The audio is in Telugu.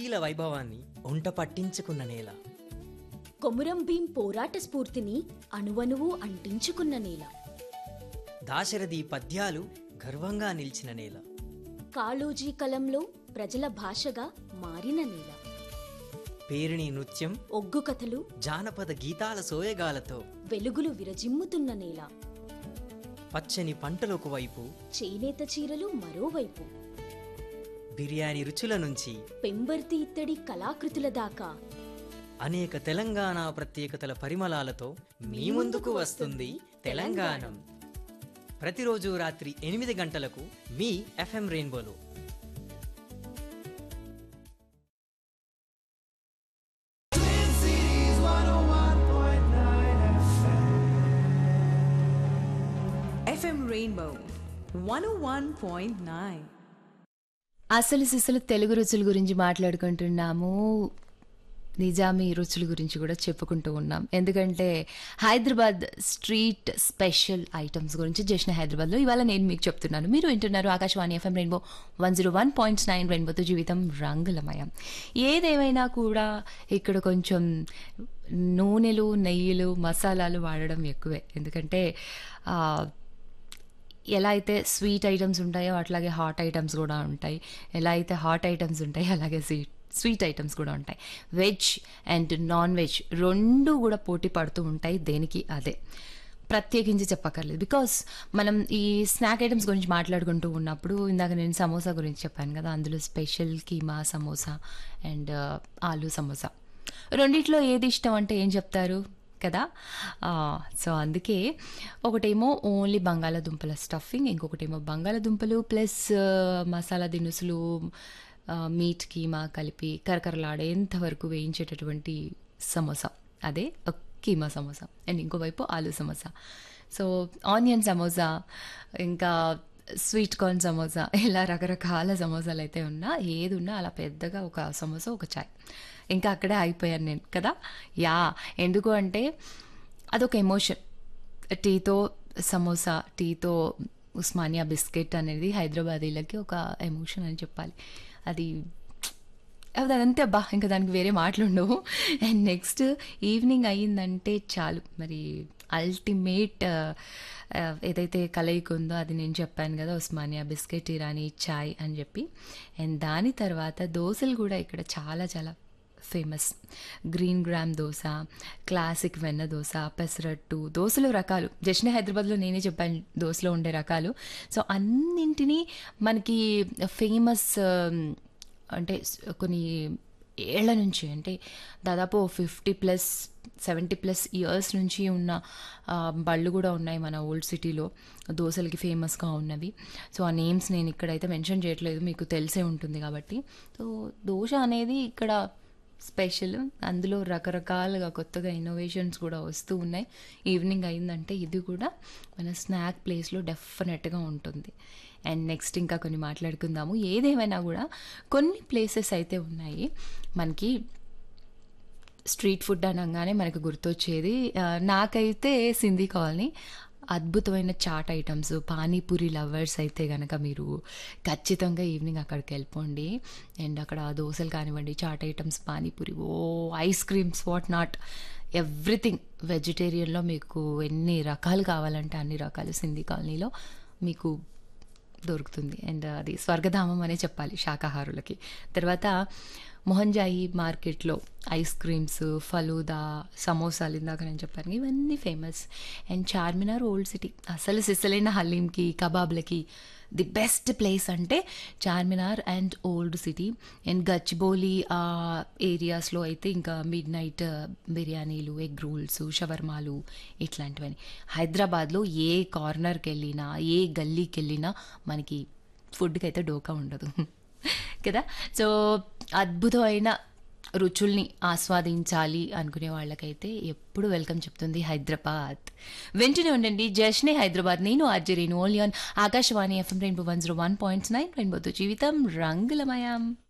కాకతీయుల వైభవాన్ని ఒంట పట్టించుకున్న నేల కొమురం భీం పోరాట స్ఫూర్తిని అణువణువు అంటించుకున్న నేల దాశరథి పద్యాలు గర్వంగా నిలిచిన నేల కాళోజీ కలంలో ప్రజల భాషగా మారిన నేల పేరిణి నృత్యం ఒగ్గు కథలు జానపద గీతాల సోయగాలతో వెలుగులు విరజిమ్ముతున్న నేల పచ్చని పంటలకు వైపు చేనేత చీరలు మరోవైపు బిర్యానీ రుచుల నుంచి పెంబర్తి ఇత్తడి కళాకృతుల దాకా అనేక తెలంగాణ ప్రత్యేకతల పరిమళాలతో మీ ముందుకు వస్తుంది తెలంగాణం ప్రతిరోజు రాత్రి ఎనిమిది గంటలకు మీ ఎఫ్ఎం రెయిన్బోలో FM Rainbow 101.9. అసలు సిసలు తెలుగు రుచుల గురించి మాట్లాడుకుంటున్నాము నిజామీ రుచుల గురించి కూడా చెప్పుకుంటూ ఉన్నాం ఎందుకంటే హైదరాబాద్ స్ట్రీట్ స్పెషల్ ఐటమ్స్ గురించి జస్ట్ హైదరాబాద్లో ఇవాళ నేను మీకు చెప్తున్నాను మీరు వింటున్నారు Akashvani FM Rainbow one zero one point nine రెయిన్బోతో జీవితం రంగులమయం ఏదేమైనా కూడా ఇక్కడ కొంచెం నూనెలు నెయ్యిలు మసాలాలు వాడడం ఎక్కువే ఎందుకంటే ఆ, ఎలా అయితే స్వీట్ ఐటమ్స్ ఉంటాయో అట్లాగే హాట్ ఐటమ్స్ కూడా ఉంటాయి ఎలా అయితే హాట్ ఐటమ్స్ ఉంటాయో అలాగే స్వీట్ స్వీట్ ఐటమ్స్ కూడా ఉంటాయి వెజ్ అండ్ నాన్ వెజ్ రెండు కూడా పోటీ పడుతూ ఉంటాయి దేనికి అదే ప్రత్యేకించి చెప్పక్కర్లేదు బికాస్ మనం ఈ స్నాక్ ఐటమ్స్ గురించి మాట్లాడుకుంటూ ఉన్నప్పుడు ఇందాక నేను సమోసా గురించి చెప్పాను కదా అందులో స్పెషల్ కీమా సమోసా అండ్ ఆలు సమోసా రెండిట్లో ఏది ఇష్టం అంటే ఏం చెప్తారు కదా ఆ, సో అందుకే ఒకటేమో ఓన్లీ బంగాళాదుంపల స్టఫింగ్ ఇంకొకటేమో బంగాళాదుంపలు ప్లస్ ఆ, మసాలా దినుసులు ఆ, మీట్ కీమా కలిపి కరకరలాడేంత వరకు వేయించేటటువంటి సమోసా అదే ఒక కీమా సమోసా అండ్ ఇంకోవైపు ఆలు సమోసా సో ఆనియన్ సమోసా ఇంకా స్వీట్ కార్న్ సమోసా ఇలా రకరకాల సమోసాలు అయితే ఉన్నా ఏది ఉన్నా అలా పెద్దగా ఒక సమోసా ఒక చాయ్ ఇంకా అక్కడే అయిపోయాను నేను కదా యా ఎందుకు అంటే అదొక ఎమోషన్ టీతో సమోసా టీతో ఉస్మానియా బిస్కెట్ అనేది హైదరాబాదీలకి ఒక ఎమోషన్ అని చెప్పాలి అది అది అదంతే అబ్బా ఇంకా దానికి వేరే మాటలు ఉండవు అండ్ నెక్స్ట్ ఈవినింగ్ అయ్యిందంటే చాలు మరి అల్టిమేట్ ఏదైతే కలయిక ఉందో అది నేను చెప్పాను కదా ఉస్మానియా బిస్కెట్ ఇరానీ చాయ్ అని చెప్పి అండ్ దాని తర్వాత దోశలు కూడా ఇక్కడ చాలా చాలా famous green gram dosa classic వెన్న దోశ పెసరట్టు దోశలో రకాలు జస్ట్ హైదరాబాద్లో నేనే చెప్పాను దోశలో ఉండే రకాలు సో అన్నింటినీ మనకి ఫేమస్ అంటే స్- కొన్ని ఏళ్ల నుంచి అంటే దాదాపు fifty plus seventy plus years నుంచి ఉన్న ఆ, బళ్ళు కూడా ఉన్నాయి మన ఓల్డ్ సిటీలో దోశలకి ఫేమస్గా ఉన్నవి సో ఆ నేమ్స్ నేను ఇక్కడైతే మెన్షన్ చేయట్లేదు మీకు తెలిసే ఉంటుంది కాబట్టి సో దోశ అనేది ఇక్కడ స్పెషల్ అందులో రకరకాలుగా కొత్తగా ఇన్నోవేషన్స్ కూడా వస్తూ ఉన్నాయి ఈవినింగ్ అయిందంటే ఇది కూడా మన స్నాక్ ప్లేస్లో డెఫినెట్గా ఉంటుంది అండ్ నెక్స్ట్ ఇంకా కొన్ని మాట్లాడుకుందాము ఏదేమైనా కూడా కొన్ని ప్లేసెస్ అయితే ఉన్నాయి మనకి స్ట్రీట్ ఫుడ్ అనగానే మనకు గుర్తొచ్చేది ఆ, నాకైతే సింధీ కాలనీ అద్భుతమైన చాట్ ఐటమ్స్ పానీపూరి లవర్స్ అయితే కనుక మీరు ఖచ్చితంగా ఈవినింగ్ అక్కడికి వెళ్ళిపోండి అండ్ అక్కడ దోశలు కానివ్వండి చాట్ ఐటమ్స్ పానీపూరి ఓ ice creams what not everything వెజిటేరియన్లో మీకు ఎన్ని రకాలు కావాలంటే అన్ని రకాలు సింధీ కాలనీలో మీకు దొరుకుతుంది అండ్ అది స్వర్గధామం అనే చెప్పాలి శాకాహారులకి తర్వాత మొహంజాయి మార్కెట్లో ఐస్ క్రీమ్స్ ఫలూదా సమోసాలు ఇందాక నేను చెప్పాను ఇవన్నీ famous and Charminar old city అసలు సిసలైన హలీంకి కబాబ్లకి ది బెస్ట్ ప్లేస్ అంటే Charminar and old city and Gachibowli ఆ ఏరియాస్లో అయితే ఇంకా మిడ్ నైట్ బిర్యానీలు ఎగ్ రోల్స్ షవర్మాలు ఇట్లాంటివని హైదరాబాద్లో ఏ కార్నర్కి వెళ్ళినా ఏ గల్లీకి వెళ్ళినా మనకి ఫుడ్కి అయితే డోకా ఉండదు కదా సో అద్భుతమైన రుచుల్ని ఆస్వాదించాలి అనుకునే వాళ్ళకైతే ఎప్పుడు వెల్కమ్ చెప్తుంది హైదరాబాద్ వెంటనే ఉండండి జష్నే హైదరాబాద్ నేను ఆర్జరీను ఓలియాన్ Akashvani FM Rainbow one zero one point nine రెయిన్బోతో జీవితం రంగులమయం